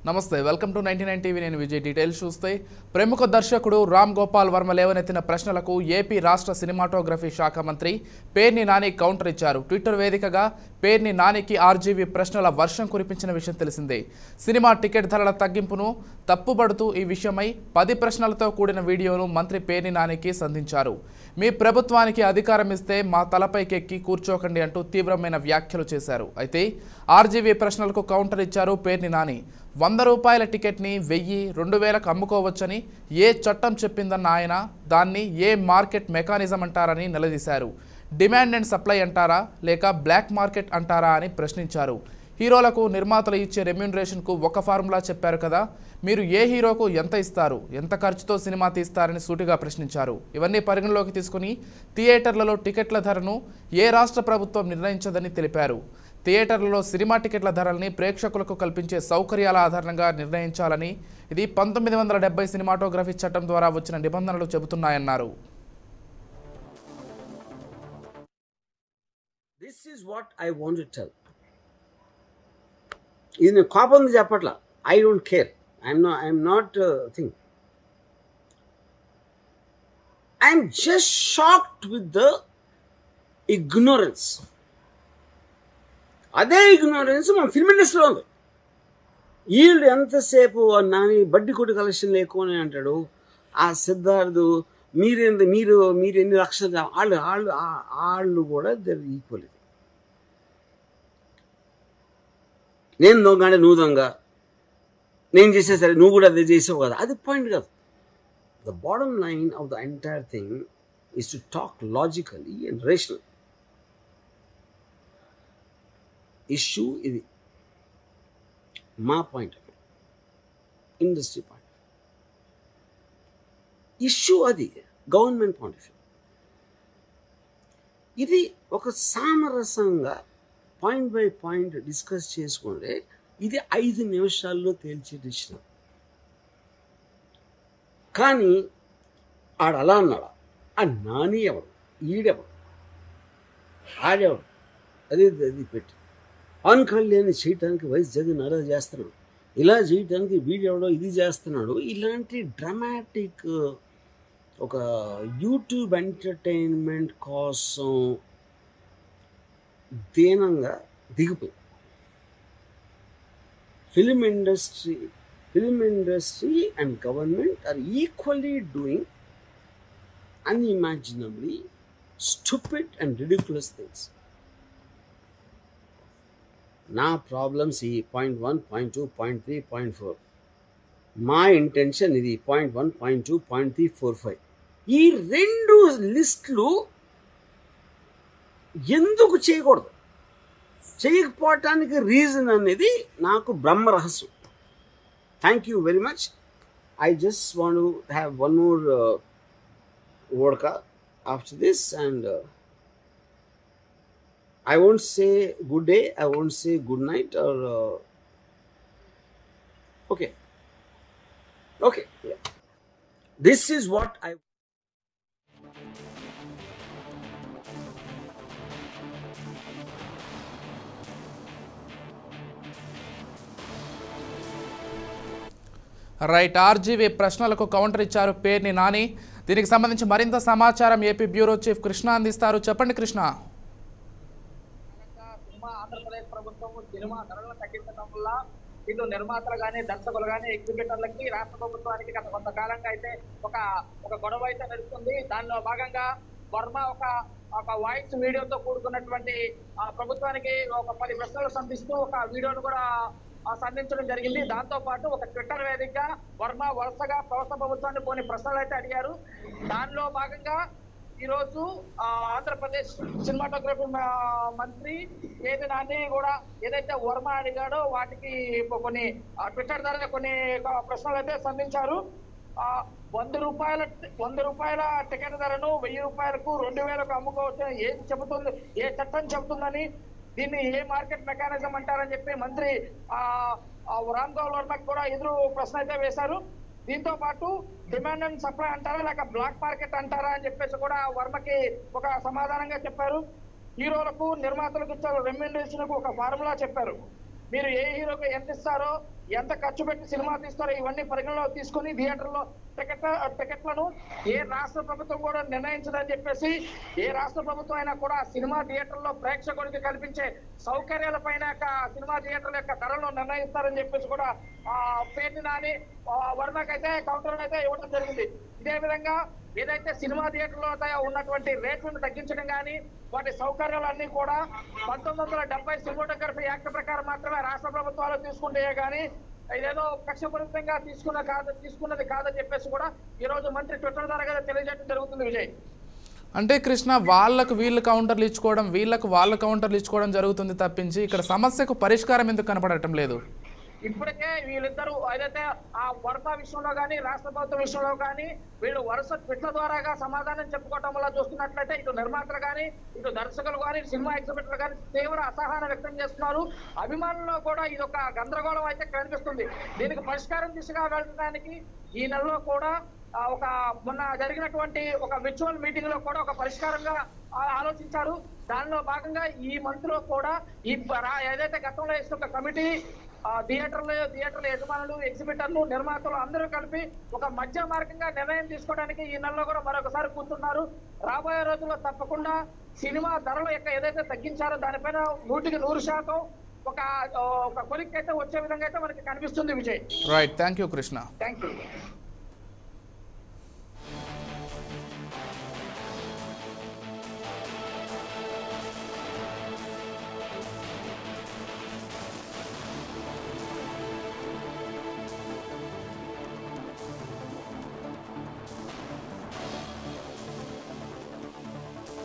నమస్తే welcome to ninety nine TV నేను Vijay details చూస్తే ప్రముఖ దర్శకుడు రామ్ గోపాల్ వర్మ లేవనెత్తిన ప్రశ్నలకు ఏపీ రాష్ట్ర సినిమాటోగ్రఫీ శాఖ మంత్రి పేర్ని నాని కౌంటర్ ఇచ్చారు ట్విట్టర్ వేదికగా పేర్ని నానికి ఆర్జీవీ ప్రశ్నల వర్షం కురిపించిన విషయం తెలిసిందే సినిమా టికెట్ ధరల తగ్గింపును తప్పుబడుతూ ఈ విషయమై పది ప్రశ్నలతో కూడిన వీడియోను మంత్రి పేర్ని నానికి సంధించారు మీ ప్రభుత్వానికి అధికారం ఇస్తే మా తలపైకి ఎక్కి కూర్చోకండి అంటూ తీవ్రమైన వ్యాఖ్యలు చేశారు అయితే ఆర్జీవీ ప్రశ్నలకు కౌంటర్ ఇచ్చారు పేర్ని నాని వంద రూపాయల టికెట్ని వెయ్యి రెండు వేలకు అమ్ముకోవచ్చని ఏ చట్టం చెప్పిందన్న ఆయన దాన్ని ఏ మార్కెట్ మెకానిజం అంటారని నిలదీశారు డిమాండ్ అండ్ సప్లై అంటారా లేక బ్లాక్ మార్కెట్ అంటారా అని ప్రశ్నించారు హీరోలకు నిర్మాతలు ఇచ్చే రెమ్యూనరేషన్కు ఒక ఫార్ములా చెప్పారు కదా మీరు ఏ హీరోకు ఎంత ఇస్తారు ఎంత ఖర్చుతో సినిమా తీస్తారని సూటిగా ప్రశ్నించారు ఇవన్నీ పరిగణలోకి తీసుకుని థియేటర్లలో టికెట్ల ధరను ఏ రాష్ట్ర ప్రభుత్వం నిర్ణయించదని తెలిపారు థియేటర్లలో సినిమా టికెట్ల ధరల్ని ప్రేక్షకులకు కల్పించే సౌకర్యాల ఆధారంగా నిర్ణయించాలని ఇది పంతొమ్మిది వందల డెబ్బై సినిమాటోగ్రఫీ చట్టం ద్వారా వచ్చిన నిబంధనలు చెబుతున్నాయన్నారు this is what I want tell ఇది నేను కోపం చెప్పట్లా ఐ డోంట్ కేర్ ఐఎమ్ నా I'm not thing I'm just shocked with the ignorance అదే ఇగ్నోరెన్స్ మన ఫిల్మ్ ఇండస్ట్రీలో ఉంది వీళ్ళు ఎంతసేపు ఆ నాని బడ్డీ కొట్టు కలెక్షన్ లేకుని అంటాడు ఆ సిద్ధార్థు మీరేంది మీరు మీరు ఎన్ని లక్షలు కా- వాళ్ళు వాళ్ళు ఆ- వాళ్ళు కూడా దర్ ఈక్వల్ నేను దొంగ అంటే నువ్వు దొంగ నేను చేసే సరే నువ్వు కూడా అదే చేసావు కదా అది పాయింట్ కాదు the bottom line of the entire thing is to talk logically and rational issue ఇది మా పాయింట్ ఇండస్ట్రీ పాయింట్ ఇష్యూ అది గవర్నమెంట్ పాయింట్ ఆఫ్ వ్యూ ఇది ఒక సామరస్యంగా పాయింట్ బై పాయింట్ డిస్కస్ చేసుకుంటే ఇది ఐదు నిమిషాల్లో తేల్చే డిసిషన్ కానీ ఆడ అలా అన్నాడా ఆ నాని ఎవడు ఈడెవడు ఆడెవడు అది అది పెట్టి పవన్ కళ్యాణ్ చేయటానికి వైఎస్ జగన్ అలా చేస్తున్నాడు ఇలా చేయటానికి వీడెవడో ఇది చేస్తున్నాడు ఇలాంటి డ్రమాటిక్ ఒక యూట్యూబ్ ఎంటర్టైన్మెంట్ కోసం దీనంగా దిగిపోయి film industry film industry and government are equally doing unimaginably stupid and ridiculous things నా ప్రాబ్లమ్స్ ఈ point one point two point three point four మా ఇంటెన్షన్ ఇది point one point two point three four five ఈ రెండు లిస్టులు ఎందుకు చేయకూడదు చేయకపోవటానికి reason అనేది నాకు బ్రహ్మ రహస్యం thank you very much I just want have one more vodka after this and I won't say good day, I won't say good night or uh, okay. Okay. Yeah. This is what I right RGV ప్రశ్నలకు counter ఇచ్చారు పేర్ని నాని దీనికి సంబంధించి మరింత సమాచారం AP bureau chief Krishna అందిస్తారు చెప్పండి Krishna cinema Andhra Pradesh ప్రభుత్వం cinema ధరలను తగ్గించడం వల్ల ఇటు నిర్మాతలు కానీ దర్శకులు కానీ ఎగ్జిబిటర్లకి రాష్ట్ర ప్రభుత్వానికి గత కొంతకాలంగా అయితే ఒక ఒక గొడవ అయితే నడుస్తుంది దానిలో భాగంగా వర్మ ఒక ఒక వాయిస్ వీడియోతో కూడుకున్నటువంటి ఆ ప్రభుత్వానికి ఒక పది ప్రశ్నలు సంధిస్తూ ఒక వీడియోను కూడా ఆ, సంధించడం జరిగింది దాంతో పాటు ఒక ట్విట్టర్ వేదికగా వర్మ వరుసగా ప్రభుత్వ ప్రభుత్వాన్ని కొన్ని ప్రశ్నలు అయితే అడిగారు దానిలో భాగంగా ఈ రోజు ఆ, ఆంధ్రప్రదేశ్ సినిమాటోగ్రఫీ మా- మంత్రి ఏది నాని కూడా ఏదైతే వర్మ అడిగాడో వాటికి ఇప్పుడు కొన్ని ఆ, ట్విట్టర్ ద్వారా కొన్ని ఆ, ప్రశ్నలు అయితే సంధించారు ఆ, వంద రూపాయల వంద రూపాయల టికెట్ ధరను వెయ్యి రూపాయలకు రెండు వేలకు అమ్ముకోవచ్చు అని ఏది చెబుతుంది ఏ చట్టం చెబుతుందని దీన్ని ఏ మార్కెట్ మెకానిజం అంటారని చెప్పి మంత్రి ఆ ఆ, రామ్ గోపాల్ వర్మకి కూడా ఎదురు ప్రశ్న అయితే వేశారు దీంతో పాటు డిమాండ్ అండ్ సప్లై అంటారా లేక బ్లాక్ మార్కెట్ అంటారా అని చెప్పేసి కూడా వర్మకి ఒక సమాధానంగా చెప్పారు హీరోలకు నిర్మాతలకు ఇచ్చే రెమ్యూనరేషన్ ఒక ఫార్ములా చెప్పారు మీరు ఏ హీరోకి ఎంత ఇస్తారో ఎంత ఖర్చు పెట్టి సినిమా తీస్తారో ఇవన్నీ పరిగణలో తీసుకుని థియేటర్లో టికెట్ టికెట్లను ఏ రాష్ట్ర ప్రభుత్వం కూడా నిర్ణయించదని చెప్పేసి ఏ రాష్ట్ర ప్రభుత్వం అయినా కూడా సినిమా థియేటర్లో ప్రేక్షకుడికి కల్పించే సౌకర్యాల పైన యొక్క సినిమా థియేటర్ల యొక్క ధరలను నిర్ణయిస్తారని చెప్పేసి కూడా ఆ పేరుని నాని ఆ, వర్మకైతే కౌంటర్ అయితే ఇవ్వడం జరిగింది ఇదే విధంగా ఏదైతే సినిమా థియేటర్లో ఉన్నటువంటి రేట్లను తగ్గించడం కానీ వాటి సౌకర్యాలన్నీ కూడా పంతొమ్మిది వందల డెబ్బై సినిమాటోగ్రఫీ యాక్ట్ ప్రకారం మాత్రమే రాష్ట్ర ప్రభుత్వాలు తీసుకుంటే కానీ ఇదేదో కక్షపూరితంగా తీసుకున్న కాదు తీసుకున్నది కాదని చెప్పేసి కూడా ఈ రోజు మంత్రి ట్విట్టర్ ద్వారా తెలియజేయడం జరుగుతుంది విజయ్ అంటే కృష్ణ వాళ్ళకు వీళ్ళు కౌంటర్లు ఇచ్చుకోవడం వీళ్ళకు వాళ్ళ కౌంటర్లు ఇచ్చుకోవడం జరుగుతుంది తప్పించి ఇక్కడ సమస్యకు పరిష్కారం ఎందుకు కనపడటం లేదు ఇప్పటికే వీళ్ళిద్దరూ ఏదైతే ఆ వరద విషయంలో కానీ రాష్ట్ర ప్రభుత్వం విషయంలో కానీ వీళ్ళు వరుస ట్విట్ల ద్వారాగా సమాధానం చెప్పుకోవటం వల్ల చూస్తున్నట్లయితే ఇటు నిర్మాతలు కానీ ఇటు దర్శకులు కానీ సినిమా ఎగ్జిబిటర్లు కానీ తీవ్ర అసహనం వ్యక్తం చేస్తున్నారు అభిమానుల్లో కూడా ఇది ఒక గందరగోళం అయితే కనిపిస్తుంది దీనికి పరిష్కారం దిశగా వెళ్ళడానికి ఈ నెలలో కూడా ఆ, ఒక మొన్న జరిగినటువంటి ఒక విర్చువల్ మీటింగ్ లో కూడా ఒక పరిష్కారంగా ఆ, ఆలోచించారు దానిలో భాగంగా ఈ మంత్ లో కూడా ఈ ప- రా- ఏదైతే గతంలో వేసిన ఒక కమిటీ ఆ, థియేటర్లు థియేటర్ల యజమానులు ఎగ్జిబిటర్లు నిర్మాతలు అందరూ కలిపి ఒక మధ్య మార్గంగా నిర్ణయం తీసుకోవడానికి ఈ నెలలో కూడా మరొకసారి కూర్చున్నారు రాబోయే రోజుల్లో తప్పకుండా సినిమా ధరలు యొక్క ఏదైతే తగ్గించారో దానిపైన నూటికి నూరు శాతం ఒక ఆ, ఒక కొలిక్ అయితే వచ్చే విధంగా అయితే మనకి కనిపిస్తుంది Vijay right thank you Krishna thank you